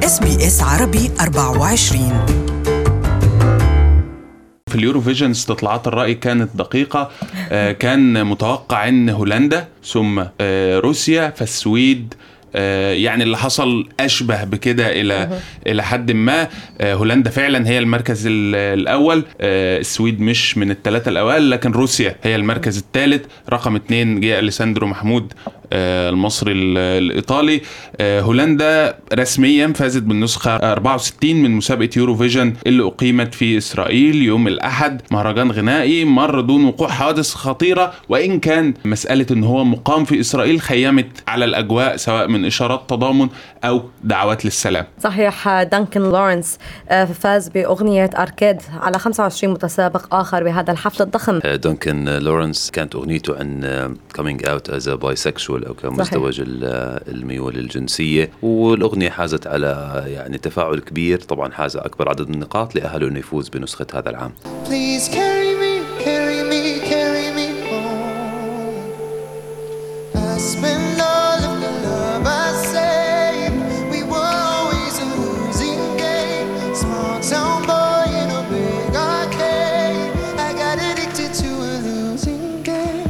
اس بي اس عربي 24 في اليوروفيجن استطلاعات الرأي كانت دقيقة آه، كان متوقع أن هولندا ثم آه، روسيا فالسويد آه، يعني اللي حصل اشبه بكده الى الى حد ما آه، هولندا فعلا هي المركز ال- الاول آه، السويد مش من الثلاثه الاوائل لكن روسيا هي المركز الثالث رقم اثنين جه اليساندرو محمود آه، المصري ال- الايطالي آه، هولندا رسميا فازت بالنسخه 64 من مسابقه يوروفيجن اللي اقيمت في اسرائيل يوم الاحد مهرجان غنائي مر دون وقوع حوادث خطيره وان كان مساله ان هو مقام في اسرائيل خيمت على الاجواء سواء من اشارات تضامن او دعوات للسلام صحيح دانكن لورنس آه، فاز بأغنية أركيد على 25 متسابق آخر بهذا الحفل الضخم دونكن لورنس كانت اغنيته عن كومينج اوت از بايسكشوال او كمزدوج ال- الميول الجنسيه والاغنيه حازت على يعني تفاعل كبير طبعا حاز اكبر عدد من النقاط لاهله انه يفوز بنسخه هذا العام Please carry me, carry me, carry me home. I spent all of the love I saved. We were always a losing game. Small town boy in a big arcade. I got addicted to a losing game.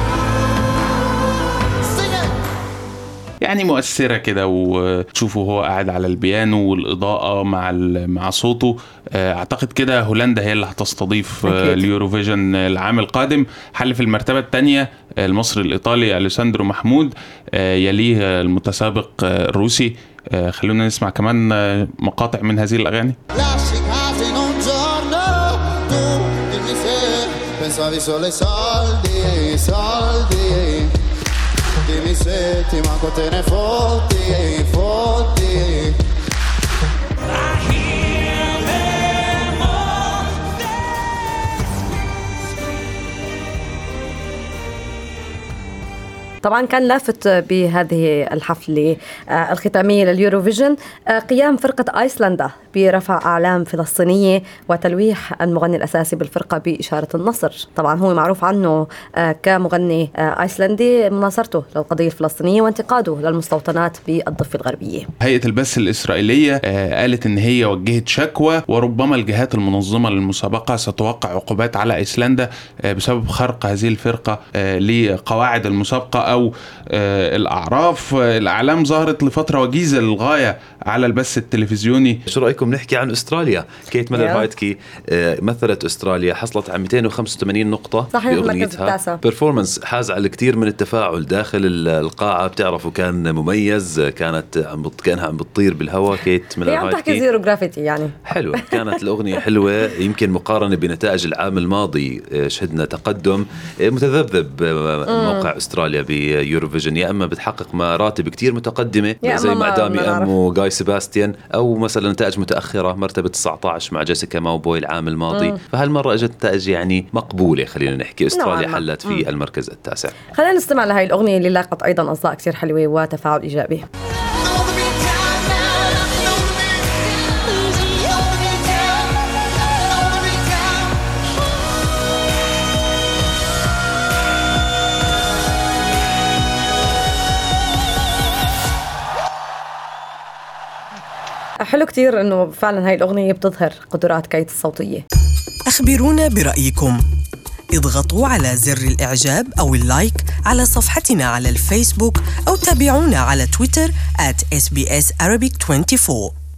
Sing it. يعني مؤثره كده وتشوفه هو قاعد على البيانو والاضاءه مع ال- مع صوته آه، اعتقد كده هولندا هي اللي هتستضيف آه، أكيد. اليوروفيجن العام القادم حل في المرتبه الثانيه المصري الايطالي اليساندرو محمود آه، يليه آه، المتسابق آه، الروسي آه، خلونا نسمع كمان آه، مقاطع من هذه الاغاني Lasci casa in un giorno, tu dimmi se pensavi solo ai soldi, soldi. Dimmi se ti manco te ne fotti, fotti. طبعا كان لافت بهذه الحفلة آه، الختامية لليوروفيجن آه، قيام فرقة آيسلندا برفع أعلام فلسطينية وتلويح المغني الأساسي بالفرقة بإشارة النصر طبعا هو معروف عنه آه، كمغني آه، آيسلندي مناصرته للقضية الفلسطينية وانتقاده للمستوطنات بالضفة الغربية هيئة البث الإسرائيلية آه، قالت إن هي وجهت شكوى وربما الجهات المنظمة للمسابقة ستوقع عقوبات على أيسلندا آه، بسبب خرق هذه الفرقة آه، لقواعد المسابقة أو آه، الأعراف آه، الأعلام ظهرت لفترة وجيزة للغاية على البث التلفزيوني شو رايكم نحكي عن استراليا كيت ميلر يلا. هايتكي آه، مثلت استراليا حصلت على 285 نقطه صحيح، المركز التاسع. بيرفورمانس حاز على كثير من التفاعل داخل ال- القاعه بتعرفوا كان مميز آه، كانت عم بت... كانها عم بتطير بالهواء كيت ميلر هي عم تحكي هايتكي زيرو جرافيتي يعني حلوة كانت الأغنية حلوة يمكن مقارنة بنتائج العام الماضي آه، شهدنا تقدم آه، متذبذب آه، موقع أستراليا بيوروفيجن يا إما بتحقق مراتب كتير متقدمة يا زي إما ما ما- دامي ما أم نعرف. وجاي سيباستيان أو مثلا نتائج متأخرة مرتبة 19 مع جيسيكا ماوبوي العام الماضي فهالمرة اجت نتائج يعني مقبولة خلينا نحكي أستراليا نوعاً ما. حلت في المركز التاسع خلينا نستمع لهي الأغنية اللي لاقت أيضا أصداء كثير حلوة وتفاعل إيجابي Know the beat down now. Know the beat. Know the beat down. Know the beat down. حلو كتير انه فعلا هاي الاغنيه بتظهر قدرات كيت الصوتيه أخبرونا برأيكم اضغطوا على زر الإعجاب أو اللايك على صفحتنا على الفيسبوك أو تابعونا على تويتر at SBS Arabic 24